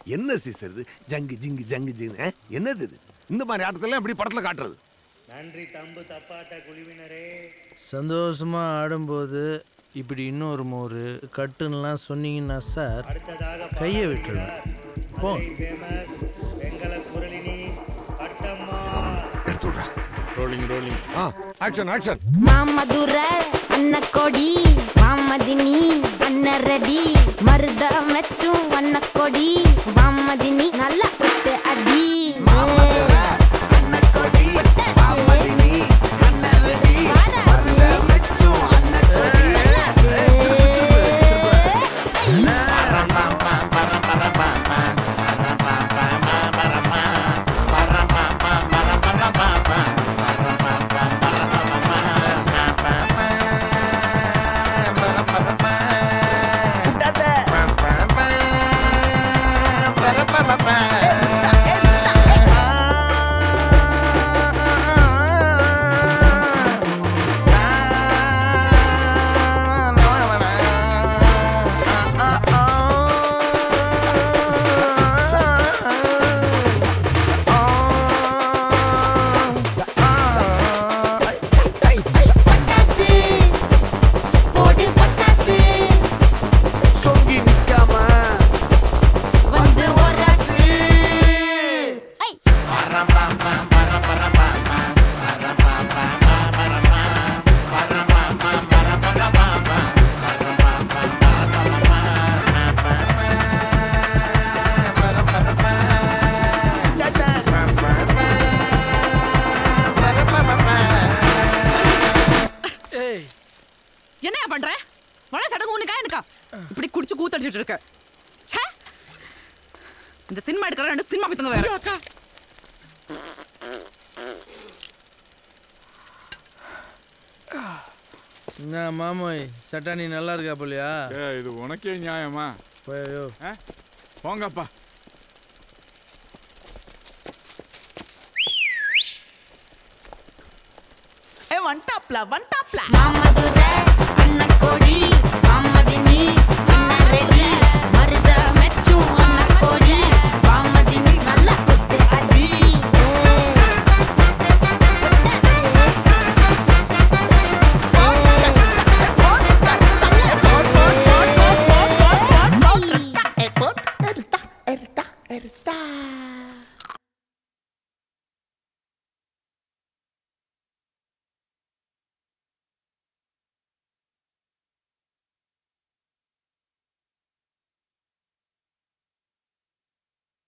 என்ன சீசர் இது ஜங்கு ஜிங்கு ஜங்கு ஜிங்கு ஆ? என்னது இது இந்த மாதிரி ஆட்டத்தெல்லாம் எப்படி படத்துல காட்டுறது நன்றி தம்பு தப்பாட்ட குழுவினரே சந்தோஷமா ஆடும்போது இப்படி இன்னொரு மோர் கட்டுன்னெலாம் சொன்னீங்கன்னா சார் அடுத்ததாக கையை விட்டுருவேன் போ ஃபேமஸ் வெங்கல குரலினி பட்டம்மா ரோலிங் ரோலிங் ஆ ஆக்ஷன் ஆக்ஷன் மாமதுர அன்ன கொடி வாமதினி அன்ன ரெடி மருத மெச்சும் வண்ண கொடி வாமதினி நல்ல குத்து அடி பட்டாசு போடு பட்டாசு சொங்கி நிக்காம வந்து ஒராசு ஐ என்னையா பண்ற வள சடங்கு உனக்கா எனக்கா இப்படி குடிச்சு கூத்தடிச்சிட்டு இருக்க ச்சே இந்த சினிமா எடுக்கிற ரெண்டு சினிமா பித்தங்க வேற என்ன மாமோய் சட்டானி நல்லா இருக்கா போலியா ஏய், இது உனக்கே நியாயமா போயோ ஆ? போங்கப்பா ஏ வந்துட்டாப்ல வந்துட்டாப்ல மாமதுர